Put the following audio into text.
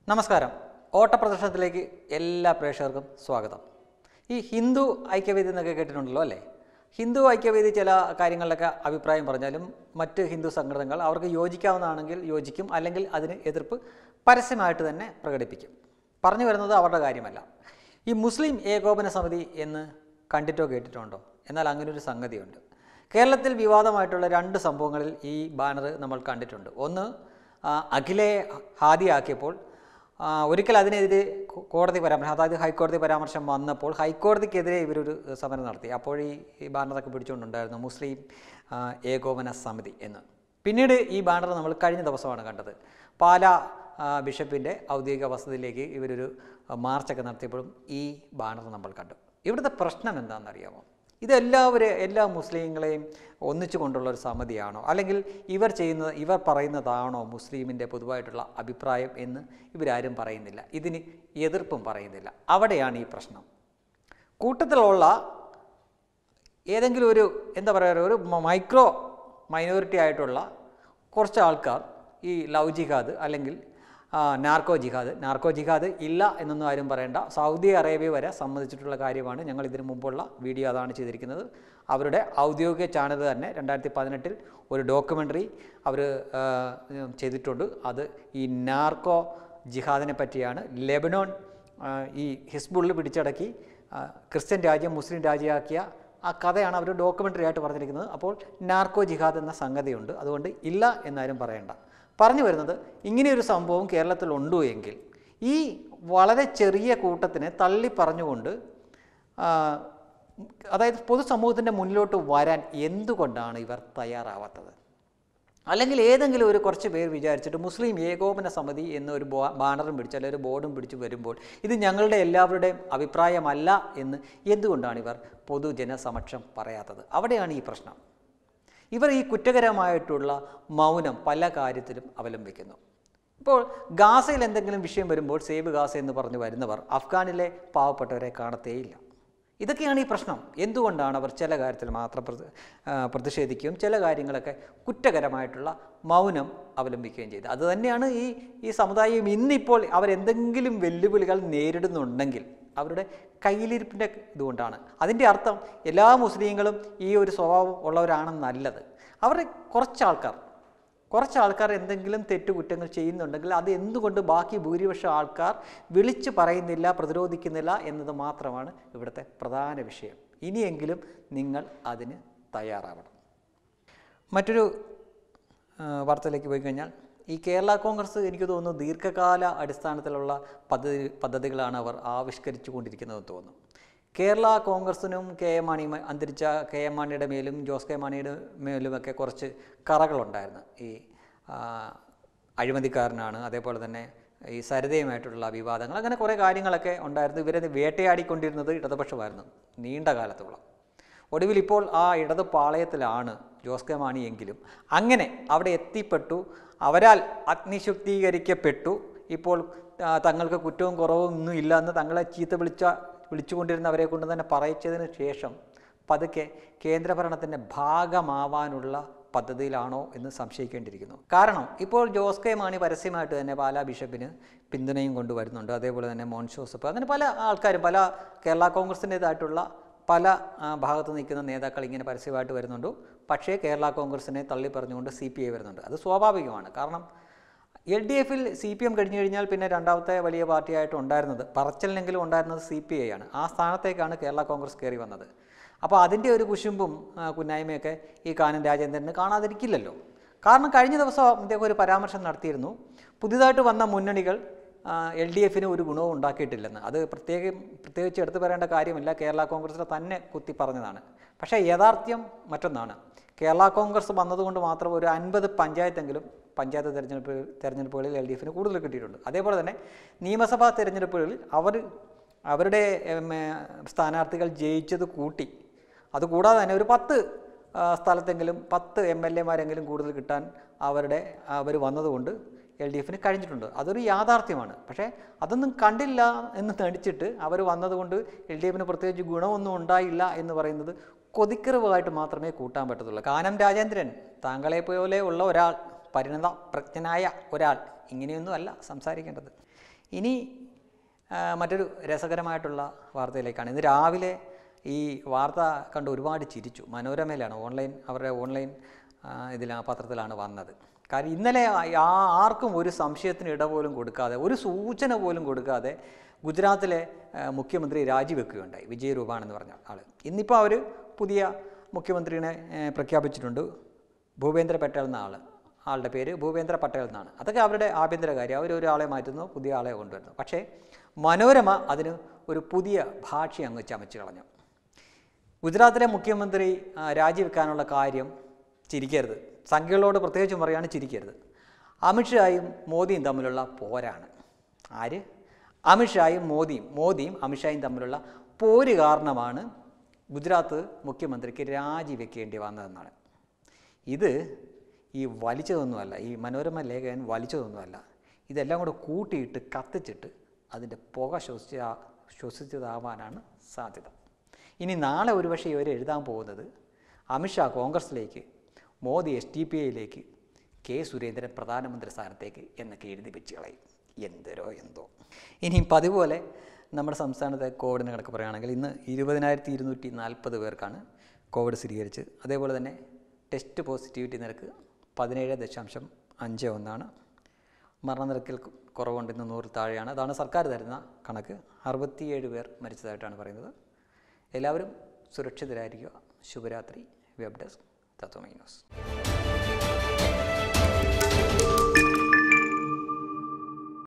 നമസ്കാരം ഓട്ടപ്രദർശനത്തിലേക്ക് എല്ലാ പ്രേക്ഷകർക്കും സ്വാഗതം ഈ ഹിന്ദു ഐക്യവേദി എന്നൊക്കെ കേട്ടിട്ടുണ്ടല്ലോ അല്ലേ ഹിന്ദു ഐക്യവേദി ചില കാര്യങ്ങളിലൊക്കെ അഭിപ്രായം പറഞ്ഞാലും മറ്റ് ഹിന്ദു സംഘടനകൾ അവർക്ക് യോജിക്കാവുന്നതാണെങ്കിൽ യോജിക്കും അല്ലെങ്കിൽ അതിന് എതിർപ്പ് പരസ്യമായിട്ട് തന്നെ പ്രകടിപ്പിക്കും പറഞ്ഞു വരുന്നത് അവരുടെ കാര്യമല്ല ഈ മുസ്ലിം ഏകോപന സമിതി എന്ന് കണ്ടിട്ടോ കേട്ടിട്ടുണ്ടോ എന്നാൽ അങ്ങനെ ഒരു സംഗതിയുണ്ട് കേരളത്തിൽ വിവാദമായിട്ടുള്ള രണ്ട് സംഭവങ്ങളിൽ ഈ ബാനർ നമ്മൾ കണ്ടിട്ടുണ്ട് ഒന്ന് ആ, അഖിലയെ ഹാദിയാക്കിയപ്പോൾ ആ, ഒരിക്കൽ അതിനെതിരെ കോ- കോടതി പരാമർശം അതായത് ഹൈക്കോടതി പരാമർശം വന്നപ്പോൾ ഹൈക്കോടതിക്കെതിരെ ഇവരൊരു സമരം നടത്തി അപ്പോൾ ഈ ഈ ബാനറൊക്കെ പിടിച്ചുകൊണ്ടുണ്ടായിരുന്നു മുസ്ലിം ആ, ഏകോപന സമിതി എന്ന് പിന്നീട് ഈ ബാനർ നമ്മൾ കഴിഞ്ഞ ദിവസമാണ് കണ്ടത് പാല ആ, ബിഷപ്പിൻ്റെ ഔദ്യോഗിക വസതിയിലേക്ക് ഇവരൊരു ആ, മാർച്ചൊക്കെ നടത്തിയപ്പോഴും ഈ ബാനർ നമ്മൾ കണ്ടു ഇവിടുത്തെ പ്രശ്നം എന്താണെന്നറിയാമോ ഇതെല്ലാവരും എല്ലാ മുസ്ലിങ്ങളെയും ഒന്നിച്ചു കൊണ്ടുള്ള ഒരു സമിതിയാണോ അല്ലെങ്കിൽ ഇവർ ചെയ്യുന്നത് ഇവർ പറയുന്നതാണോ മുസ്ലിമിൻ്റെ പൊതുവായിട്ടുള്ള അഭിപ്രായം എന്ന് ഇവരാരും പറയുന്നില്ല ഇതിന് എതിർപ്പും പറയുന്നില്ല അവിടെയാണ് ഈ പ്രശ്നം കൂട്ടത്തിലുള്ള ഏതെങ്കിലും ഒരു എന്താ പറയുക ഒരു മ- മൈക്രോ മൈനോറിറ്റി ആയിട്ടുള്ള കുറച്ച് ആൾക്കാർ ഈ ലവ് ജിഹാദ് അല്ലെങ്കിൽ ആ, നാർക്കോ ജിഹാദ് നാർക്കോ ജിഹാദ് ഇല്ല എന്നൊന്നും ആരും പറയേണ്ട സൗദി അറേബ്യ വരെ സമ്മതിച്ചിട്ടുള്ള കാര്യമാണ് ഞങ്ങൾ ഇതിനു മുമ്പുള്ള വീഡിയോ അതാണ് ചെയ്തിരിക്കുന്നത് അവരുടെ ഔദ്യോഗിക ചാനൽ തന്നെ രണ്ടായിരത്തി പതിനെട്ടിൽ ഒരു ഡോക്യുമെൻ്ററി അവർ ചെയ്തിട്ടുണ്ട് അത് ഈ നാർക്കോ ജിഹാദിനെ പറ്റിയാണ് ലെബനോൺ ആ, ഈ ഹിസ്ബുള്ളിൽ പിടിച്ചടക്കി ആ, ക്രിസ്ത്യൻ രാജ്യം മുസ്ലിം രാജ്യമാക്കിയ ആ കഥയാണ് അവർ ഡോക്യുമെൻ്ററി ആയിട്ട് പറഞ്ഞിരിക്കുന്നത് അപ്പോൾ നാർക്കോ ജിഹാദ് എന്ന സംഗതിയുണ്ട് അതുകൊണ്ട് ഇല്ല എന്നാരും പറയണ്ട പറഞ്ഞു വരുന്നത് ഇങ്ങനെയൊരു സംഭവം കേരളത്തിലുണ്ടോ എങ്കിൽ ഈ വളരെ ചെറിയ കൂട്ടത്തിനെ തള്ളി പറഞ്ഞുകൊണ്ട് ആ, അതായത് പൊതുസമൂഹത്തിൻ്റെ മുന്നിലോട്ട് വരാൻ എന്തുകൊണ്ടാണ് ഇവർ തയ്യാറാവാത്തത് അല്ലെങ്കിൽ ഏതെങ്കിലും ഒരു കുറച്ച് പേർ വിചാരിച്ചിട്ട് മുസ്ലിം ഏകോപന സമിതി എന്നൊരു ബോ ബാനറും പിടിച്ച് അല്ലെങ്കിൽ ഒരു ബോർഡും പിടിച്ച് വരുമ്പോൾ ഇത് ഞങ്ങളുടെ എല്ലാവരുടെയും അഭിപ്രായമല്ല എന്ന് എന്തുകൊണ്ടാണ് ഇവർ പൊതുജനസമക്ഷം പറയാത്തത് അവിടെയാണ് ഈ പ്രശ്നം ഇവർ ഈ കുറ്റകരമായിട്ടുള്ള മൗനം പല കാര്യത്തിലും അവലംബിക്കുന്നു ഇപ്പോൾ ഗാസയിൽ എന്തെങ്കിലും വിഷയം വരുമ്പോൾ സേവ് ഗാസ എന്ന് പറഞ്ഞു വരുന്നവർ അഫ്ഗാനിലെ പാവപ്പെട്ടവരെ കാണത്തേയില്ല ഇതൊക്കെയാണ് ഈ പ്രശ്നം എന്തുകൊണ്ടാണ് അവർ ചില കാര്യത്തിൽ മാത്രം പ്രതി- ആ, പ്രതിഷേധിക്കുകയും ചില കാര്യങ്ങളൊക്കെ കുറ്റകരമായിട്ടുള്ള മൗനം അവലംബിക്കുകയും ചെയ്തത് അതുതന്നെയാണ് ഈ ഈ സമുദായം ഇന്നിപ്പോൾ അവരെന്തെങ്കിലും വെല്ലുവിളികൾ നേരിടുന്നുണ്ടെങ്കിൽ അവരുടെ കയ്യിലിരിപ്പിൻ്റെ ഇതുകൊണ്ടാണ് അതിൻ്റെ അർത്ഥം എല്ലാ മുസ്ലിങ്ങളും ഈ ഒരു സ്വഭാവം ഉള്ളവരാണെന്നല്ലത് അവരുടെ കുറച്ച് ആൾക്കാർ കുറച്ച് ആൾക്കാർ എന്തെങ്കിലും തെറ്റുകുറ്റങ്ങൾ ചെയ്യുന്നുണ്ടെങ്കിൽ അത് എന്തുകൊണ്ട് ബാക്കി ഭൂരിപക്ഷം ആൾക്കാർ വിളിച്ചു പറയുന്നില്ല പ്രതിരോധിക്കുന്നില്ല എന്നത് മാത്രമാണ് ഇവിടുത്തെ പ്രധാന വിഷയം ഇനിയെങ്കിലും നിങ്ങൾ അതിന് തയ്യാറാവണം മറ്റൊരു ആ, വാർത്തയിലേക്ക് പോയി കഴിഞ്ഞാൽ ഈ കേരള കോൺഗ്രസ് എനിക്ക് തോന്നുന്നു ദീർഘകാല അടിസ്ഥാനത്തിലുള്ള പദ്ധതി പദ്ധതികളാണ് അവർ ആവിഷ്കരിച്ചു കൊണ്ടിരിക്കുന്നതെന്ന് തോന്നുന്നു കേരള കോൺഗ്രസിനും കെ എം മാണി അന്തരിച്ച കെ എം മാണിയുടെ മേലും ജോസ് കെ മാണിയുടെ മേലുമൊക്കെ കുറച്ച് കറകളുണ്ടായിരുന്നു ഈ ആ, അഴിമതിക്കാരനാണ് അതേപോലെ തന്നെ ഈ സരിതയുമായിട്ടുള്ള വിവാദങ്ങൾ അങ്ങനെ കുറേ കാര്യങ്ങളൊക്കെ ഉണ്ടായിരുന്നു ഇവരെ വേട്ടയാടിക്കൊണ്ടിരുന്നത് ഇടതുപക്ഷമായിരുന്നു നീണ്ട കാലത്തോളം ഒടുവിൽ ഇപ്പോൾ ആ ഇടത് പാളയത്തിലാണ് ജോസ് കെ മാണി എങ്കിലും അങ്ങനെ അവിടെ എത്തിപ്പെട്ടു അവരാൽ അഗ്നിശുദ്ധീകരിക്കപ്പെട്ടു ഇപ്പോൾ ആ, തങ്ങൾക്ക് കുറ്റവും കുറവും ഒന്നും ഇല്ല എന്ന് തങ്ങളെ ചീത്ത വിളിച്ച വിളിച്ചുകൊണ്ടിരുന്നവരെ കൊണ്ട് തന്നെ പറയിച്ചതിന് ശേഷം പതുക്കെ കേന്ദ്രഭരണത്തിൻ്റെ ഭാഗമാവാനുള്ള പദ്ധതിയിലാണോ എന്ന് സംശയിക്കേണ്ടിയിരിക്കുന്നു കാരണം ഇപ്പോൾ ജോസ് കെ മാണി പരസ്യമായിട്ട് തന്നെ പാലാ ബിഷപ്പിന് പിന്തുണയും കൊണ്ടുവരുന്നുണ്ട് അതേപോലെ തന്നെ മോൻ ജോസഫ് അങ്ങനെ പല ആൾക്കാരും പല കേരള കോൺഗ്രസിൻ്റേതായിട്ടുള്ള പല ആ, ഭാഗത്ത് നിൽക്കുന്ന നേതാക്കൾ ഇങ്ങനെ പരസ്യമായിട്ട് വരുന്നുണ്ട് പക്ഷേ കേരള കോൺഗ്രസിനെ തള്ളി പറഞ്ഞുകൊണ്ട് സി പി ഐ വരുന്നുണ്ട് അത് സ്വാഭാവികമാണ് കാരണം എൽ ഡി എഫിൽ സി പി എം കഴിഞ്ഞു കഴിഞ്ഞാൽ പിന്നെ രണ്ടാമത്തെ വലിയ പാർട്ടിയായിട്ട് ഉണ്ടായിരുന്നത് പറച്ചലിനെങ്കിലും ഉണ്ടായിരുന്നത് സി പി ഐ ആണ് ആ സ്ഥാനത്തേക്കാണ് കേരള കോൺഗ്രസ് കയറി വന്നത് അപ്പോൾ അതിൻ്റെ ഒരു കുശുമ്പും ആ, കുന്നായ്മയൊക്കെ ഈ കാനം രാജേന്ദ്രന് കാണാതിരിക്കില്ലല്ലോ കാരണം കഴിഞ്ഞ ദിവസം അദ്ദേഹം ഒരു പരാമർശം നടത്തിയിരുന്നു പുതിയതായിട്ട് വന്ന മുന്നണികൾ എൽ ഡി എഫിന് ഒരു ഗുണവും ഉണ്ടാക്കിയിട്ടില്ലെന്ന് അത് പ്രത്യേകം പ്രത്യേകിച്ച് എടുത്തു പറയേണ്ട കാര്യമില്ല കേരള കോൺഗ്രസിനെ തന്നെ കുത്തി പറഞ്ഞതാണ് പക്ഷേ യാഥാർത്ഥ്യം മറ്റൊന്നാണ് കേരള കോൺഗ്രസ് വന്നതുകൊണ്ട് മാത്രം ഒരു അൻപത് പഞ്ചായത്തെങ്കിലും പഞ്ചായത്ത് തെരഞ്ഞെടുപ്പ് തെരഞ്ഞെടുപ്പുകളിൽ എൽ ഡി എഫിന് കൂടുതൽ കിട്ടിയിട്ടുണ്ട് അതേപോലെ തന്നെ നിയമസഭാ തെരഞ്ഞെടുപ്പുകളിൽ അവർ അവരുടെ എം, ഏ, സ്ഥാനാർത്ഥികൾ ജയിച്ചത് കൂട്ടി അതുകൂടാതെ തന്നെ ഒരു പത്ത് ആ, സ്ഥലത്തെങ്കിലും പത്ത് എം എൽ എമാരെങ്കിലും കൂടുതൽ കിട്ടാൻ അവരുടെ അവർ വന്നതുകൊണ്ട് എൽ ഡി എഫിന് കഴിഞ്ഞിട്ടുണ്ട് അതൊരു യാഥാർത്ഥ്യമാണ് പക്ഷേ അതൊന്നും കണ്ടില്ല എന്ന് നടിച്ചിട്ട് അവർ വന്നതുകൊണ്ട് എൽ ഡി എഫിന് പ്രത്യേകിച്ച് ഗുണമൊന്നും ഉണ്ടായില്ല എന്ന് പറയുന്നത് കൊതിക്കറിവായിട്ട് മാത്രമേ കൂട്ടാൻ പറ്റത്തുള്ളൂ കാനം രാജേന്ദ്രൻ താങ്കളെ പോലെ ഉള്ള ഒരാൾ പരിണത പ്രജ്ഞനായ ഒരാൾ ഇങ്ങനെയൊന്നും അല്ല സംസാരിക്കേണ്ടത് ഇനി ആ, മറ്റൊരു രസകരമായിട്ടുള്ള വാർത്തയിലേക്കാണ് ഇന്ന് രാവിലെ ഈ വാർത്ത കണ്ട് ഒരുപാട് ചിരിച്ചു മനോരമയിലാണ് ഓൺലൈൻ അവരുടെ ഓൺലൈൻ ആ, ഇതിലാ പത്രത്തിലാണ് വന്നത് കാര്യം ഇന്നലെ ആ- ആർക്കും ഒരു സംശയത്തിന് ഇട പോലും കൊടുക്കാതെ ഒരു സൂചന പോലും കൊടുക്കാതെ ഗുജറാത്തിലെ ആ, മുഖ്യമന്ത്രി രാജിവെക്കുകയുണ്ടായി വിജയ് രൂപാണ് എന്ന് പറഞ്ഞ ആൾ ഇന്നിപ്പോൾ അവർ പുതിയ മുഖ്യമന്ത്രിനെ ഏ, പ്രഖ്യാപിച്ചിട്ടുണ്ട് ഭൂപേന്ദ്ര പട്ടേൽ എന്ന ആൾ ആളുടെ പേര് ഭൂപേന്ദ്ര പട്ടേൽ എന്നാണ് അതൊക്കെ അവരുടെ ആഭ്യന്തര കാര്യം അവർ ഒരാളെ മാറ്റുന്നു പുതിയ ആളെ കൊണ്ടുവരുന്നു പക്ഷേ മനോരമ അതിന് ഒരു പുതിയ ഭാഷ അങ്ങ് ചമച്ച് കളഞ്ഞു ഗുജറാത്തിലെ മുഖ്യമന്ത്രി ആ, രാജിവെക്കാനുള്ള കാര്യം ചിരിക്കരുത് സംഖ്യകളോട് പ്രത്യേകിച്ചും പറയാണ് ചിരിക്കരുത് അമിത്ഷായും മോദിയും തമ്മിലുള്ള പോരാണ് ആര് അമിത്ഷായും മോദിയും മോദിയും അമിത്ഷായും തമ്മിലുള്ള പോര് കാരണമാണ് ഗുജറാത്ത് മുഖ്യമന്ത്രിക്ക് രാജിവെക്കേണ്ടി വന്നതെന്നാണ് ഇത് ഈ വലിച്ചതൊന്നുമല്ല ഈ മനോരമ ലേഖകൻ വലിച്ചതൊന്നുമല്ല ഇതെല്ലാം കൂടെ കൂട്ടിയിട്ട് കത്തിച്ചിട്ട് അതിൻ്റെ പുക ശ്വസിച്ച ശ്വസിച്ചതാവാനാണ് സാധ്യത ഇനി നാളെ ഒരുപക്ഷെ ഇവർ എഴുതാൻ പോകുന്നത് അമിത്ഷാ കോൺഗ്രസിലേക്ക് മോദി എസ് ടി പി ഐയിലേക്ക് കെ സുരേന്ദ്രൻ പ്രധാനമന്ത്രി സ്ഥാനത്തേക്ക് എന്നൊക്കെ എഴുതി വെച്ച് കളയും എന്തരോ എന്തോ ഇനി പതിവ് പോലെ നമ്മുടെ സംസ്ഥാനത്തെ കോവിഡിനെ കണക്ക് പറയുകയാണെങ്കിൽ ഇന്ന് ഇരുപതിനായിരത്തി ഇരുന്നൂറ്റി നാൽപ്പത് പേർക്കാണ് കോവിഡ് സ്ഥിരീകരിച്ച് അതേപോലെ തന്നെ ടെസ്റ്റ് പോസിറ്റിവിറ്റി നിരക്ക് പതിനേഴ് ദശാംശം അഞ്ച് ഒന്നാണ് മരണനിരക്കിൽ കു- കുറവുണ്ട് ഇന്ന് നൂറിൽ താഴെയാണ് അതാണ് സർക്കാർ തരുന്ന കണക്ക് അറുപത്തിയേഴ് പേർ മരിച്ചതായിട്ടാണ് പറയുന്നത് എല്ലാവരും സുരക്ഷിതരായിരിക്കുക ശുഭരാത്രി വെബ് ഡെസ്ക് തത്വമൈ ന്യൂസ്